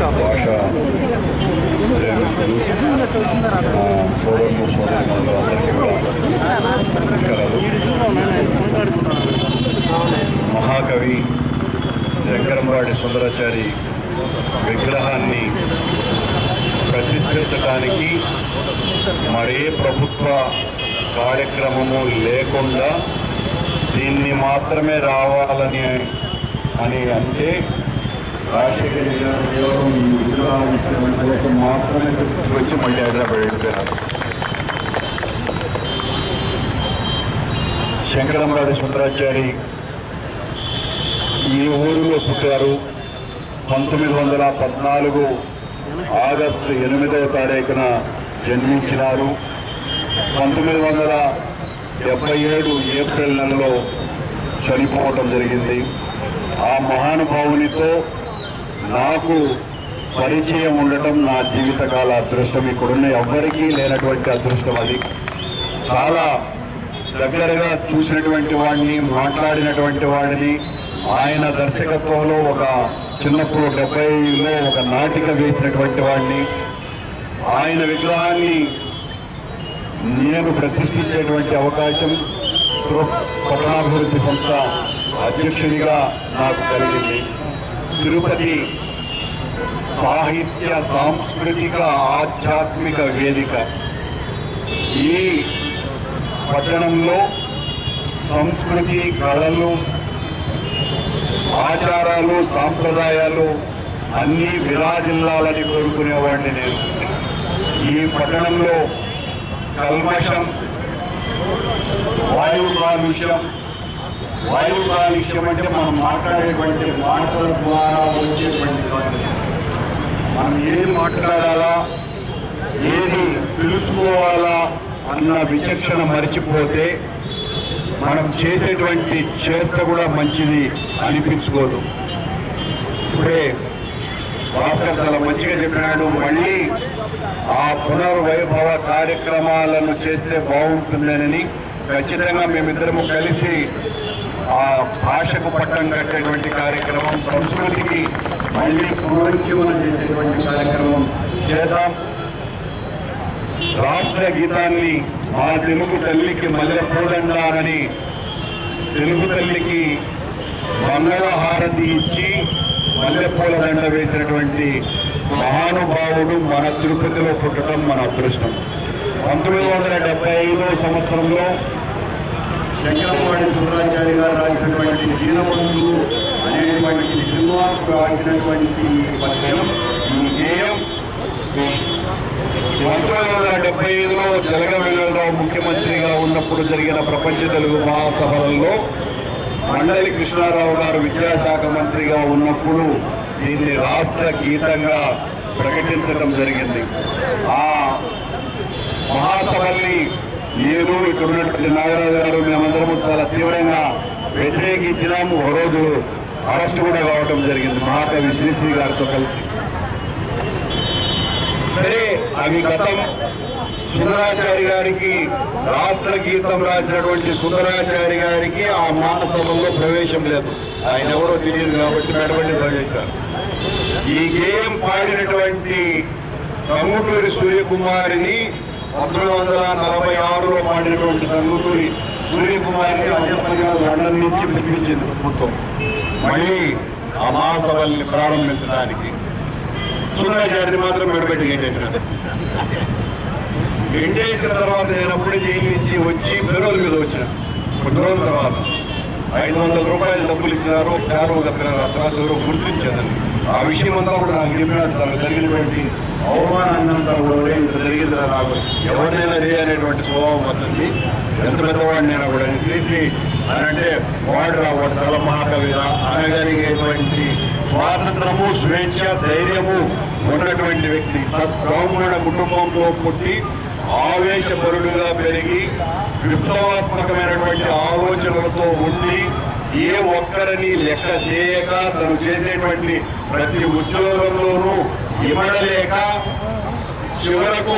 భాష ప్రేమికులు ఆ, సోదరులు సోదరులు అందరికీ కూడా నమస్కారాలు మహాకవి శంకరంబాడి సుందరాచారి విగ్రహాన్ని ప్రతిష్ఠించడానికి మరే ప్రభుత్వ కార్యక్రమము లేకుండా దీన్ని మాత్రమే రావాలని అని అంటే రాజశేఖర్ గారు కేవలం ఈ విగ్రహావిష్కరణ కోసం మాత్రమే వచ్చి మళ్ళీ హైదరాబాద్ వెళ్ళిపోయినారు శంకరంబాడి సుందరాచారి ఈ ఊరిలో పుట్టారు పంతొమ్మిది వందల పద్నాలుగు ఆగస్టు ఎనిమిదవ తారీఖున జన్మించినారు పంతొమ్మిది వందల డెబ్బై ఏడు ఏప్రిల్ నెలలో చనిపోవటం జరిగింది ఆ మహానుభావునితో నాకు పరిచయం ఉండటం నా జీవితకాల అదృష్టం ఇక్కడున్న ఎవ్వరికీ లేనటువంటి అదృష్టం అది చాలా దగ్గరగా చూసినటువంటి వాడిని మాట్లాడినటువంటి వాడిని ఆయన దర్శకత్వంలో ఒక చిన్నప్పుడు డెబ్బైలో ఒక నాటిక వేసినటువంటి వాడిని ఆయన విగ్రహాన్ని నేను ప్రతిష్ఠించేటువంటి అవకాశం తృప్ పట్టణాభివృద్ధి సంస్థ అధ్యక్షునిగా నాకు కలిగింది తిరుపతి సాహిత్య సాంస్కృతిక ఆధ్యాత్మిక వేదిక ఈ పట్టణంలో సంస్కృతి కళలు ఆచారాలు సాంప్రదాయాలు అన్నీ విరాజిల్లాలని కోరుకునేవాడిని నేను ఈ పట్టణంలో కల్మషం వాయు కాలుష్యం వాయు కాలుష్యం అంటే మనం మాట్లాడేటువంటి మాటల ద్వారా వచ్చేటువంటి కాలుష్యం మనం ఏది మాట్లాడాలా ఏది తెలుసుకోవాలా అన్న విచక్షణ మరిచిపోతే మనం చేసేటువంటి చేష్ట కూడా మంచిది అనిపించుకోదు ఇప్పుడే భాస్కర్ చాలా మంచిగా చెప్పినాడు మళ్ళీ ఆ పునర్వైభవ కార్యక్రమాలను చేస్తే బాగుంటుందనని ఖచ్చితంగా మేమిద్దరము కలిసి ఆ భాషకు పట్టం కట్టేటువంటి కార్యక్రమం సంస్కృతికి మళ్ళీ పునరుజ్జీవనం చేసేటువంటి కార్యక్రమం చేద్దాం రాష్ట్ర గీతాన్ని మా తెలుగు తల్లికి మల్లె పూదండారని తెలుగు తల్లికి మంగళహారతి ఇచ్చి మల్లెపూల దండ వేసినటువంటి మహానుభావుడు మన తిరుపతిలో పుట్టడం మన అదృష్టం పంతొమ్మిది వందల డెబ్బై ఐదో సంవత్సరంలో శంకరపాడి సుందరాచారి గారు రాసినటువంటి దీనబంధు అనేటువంటి సినిమాకు రాసినటువంటి పద్యం ఈ గేయం పంతొమ్మిది వందల డెబ్బై ఐదులో జలగ వెంగళరావు ముఖ్యమంత్రిగా ఉన్నప్పుడు జరిగిన ప్రపంచ తెలుగు మహాసభలలో మండలి కృష్ణారావు గారు విద్యాశాఖ మంత్రిగా ఉన్నప్పుడు దీన్ని రాష్ట్ర గీతంగా ప్రకటించడం జరిగింది ఆ మహాసభల్ని నేను ఇక్కడ ఉన్నటువంటి నాగరాజు గారు మేమందరము చాలా తీవ్రంగా వ్యతిరేకించినాము ఒక రోజు అరెస్ట్ కూడా కావడం జరిగింది మహాకవి శ్రీశ్రీ గారితో కలిసి సరే అవి గతం సుందరాచారి గారికి రాష్ట్ర గీతం రాసినటువంటి సుందరాచారి గారికి ఆ మహాసభలో ప్రవేశం లేదు ఆయన ఎవరో తెలియదు కాబట్టి మెడబడి చేశారు ఈ గేయం పాడినటువంటి కంగుటూరి సూర్యకుమారిని పంతొమ్మిది వందల నలభై ఆరులో పాడినటువంటి కంగుటూరి సూర్యకుమారిని అదే పనిగా లండన్ నుంచి పిలిపించింది ప్రభుత్వం మళ్ళీ ఆ మహాసభల్ని ప్రారంభించడానికి సుందరాచారిని మాత్రం మెడబెట్టి గెంటేసినారు గెంటేసిన తర్వాత నేను అప్పుడే జైలు నుంచి వచ్చి బెరోల మీద వచ్చిన కొద్ది రోజుల తర్వాత ఐదు వందల రూపాయలు డబ్బులు ఇచ్చినారు శాలువ కప్పినారు ఆ తర్వాత ఎవరో గుర్తించేదని ఆ విషయం అంతా కూడా నాకు చెప్పినట్టు తనకు జరిగినటువంటి అవమానాన్ని అంతా కూడా ఒరే ఇంత జరిగిందిరా నాకు ఎవరినైనా రే అనేటువంటి స్వభావం వస్తుంది ఎంత పెద్దవాడినైనా కూడా శ్రీశ్రీ అని అంటే వాడు రా వాడు చాలా మహాకవిరా అనగలిగేటువంటి స్వాతంత్రము స్వేచ్ఛ ధైర్యము ఉన్నటువంటి వ్యక్తి సద్బ్రాహ్మణ కుటుంబంలో పుట్టి ఆవేశపరుడుగా పెరిగి విప్లవాత్మకమైనటువంటి ఆలోచనలతో ఉండి ఏ ఒక్కరిని లెక్క చేయక తను చేసేటువంటి ప్రతి ఉద్యోగంలోనూ ఇమడలేక చివరకు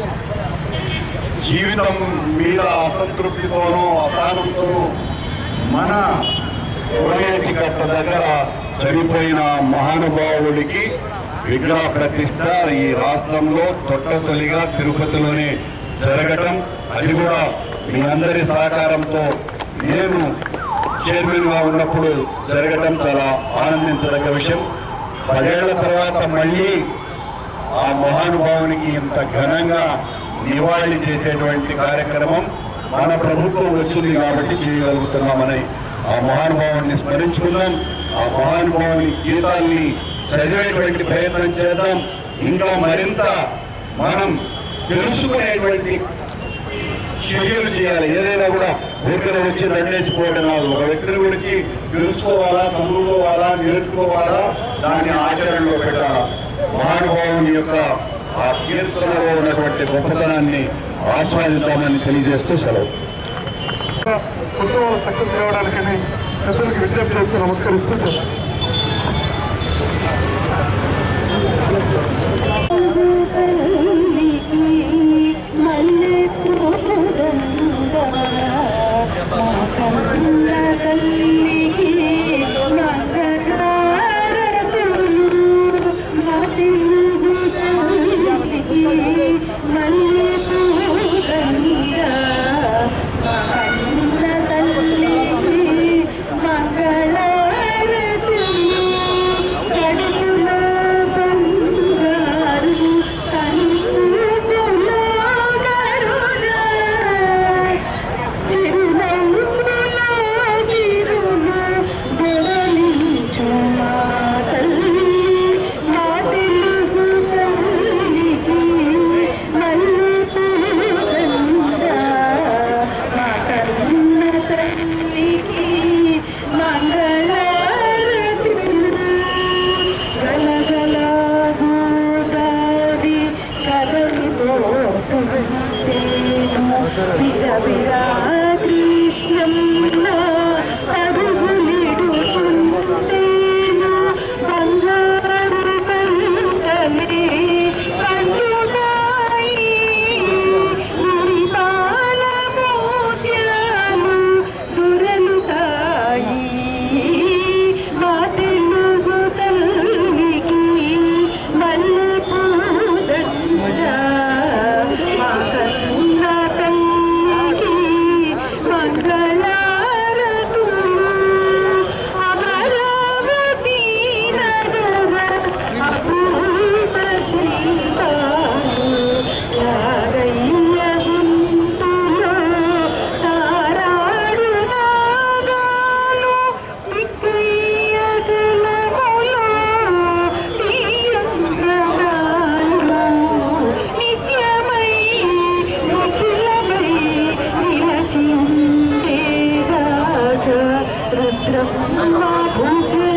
జీవితం మీద అసంతృప్తితోనూ అసహనంతోనూ మన కోనేటి కట్ట దగ్గర చనిపోయిన మహానుభావుడికి విగ్రహ ప్రతిష్ట ఈ రాష్ట్రంలో తొట్టతొలిగా తిరుపతిలోనే జరగటం అది కూడా మీ అందరి సహకారంతో నేను చైర్మన్ గా ఉన్నప్పుడు జరగటం చాలా ఆనందించదగ్గ విషయం పదేళ్ల తర్వాత మళ్ళీ ఆ మహానుభావునికి ఇంత ఘనంగా నివాళి చేసేటువంటి కార్యక్రమం మన ప్రభుత్వం వచ్చింది కాబట్టి చేయగలుగుతున్నామని ఆ మహానుభావుని స్మరించుకుందాం ఆ మహానుభావుని గీతాల్ని చదివేటువంటి ప్రయత్నం చేద్దాం ఇంకా మరింత మనం తెలుసుకునేటువంటి చర్యలు చేయాలి ఏదైనా కూడా ఊరికనే వచ్చి దండేసిపోవడం కాదు ఒక వ్యక్తిని గురించి తెలుసుకోవాలా చదువుకోవాలా నేర్చుకోవాలా దాన్ని ఆచరణలో పెట్టాలా మహానుభావుని యొక్క ఆ కీర్తనలో ఉన్నటువంటి గొప్పతనాన్ని ఆస్వాదిద్దామని తెలియజేస్తూ సెలవు ఉత్సవాలు సక్సెస్ కావడానికని పెద్దలకు విజ్ఞప్తి చేస్తూ నమస్కరిస్తూ సెలవు కృష్ణం అరుగులిడుతుంటేను బంగారు పంటలే పండుతాయి గురిపాల మోత్యాలు దొరలుతాయి మా తెలుగు తల్లికి మల్లెపూదండ మా కన్న తల్లికి మంగళారతులు అమరావతి నగర అపూర్వ శిల్పాలు యాగయ్య గుంటులో తారాడు నాగాలు విక్రయ కలములో తీయంగాలు నిత్యమై నిఖిలమై నిలచి ఉండేదాగా రుద్రమ్మ భుజ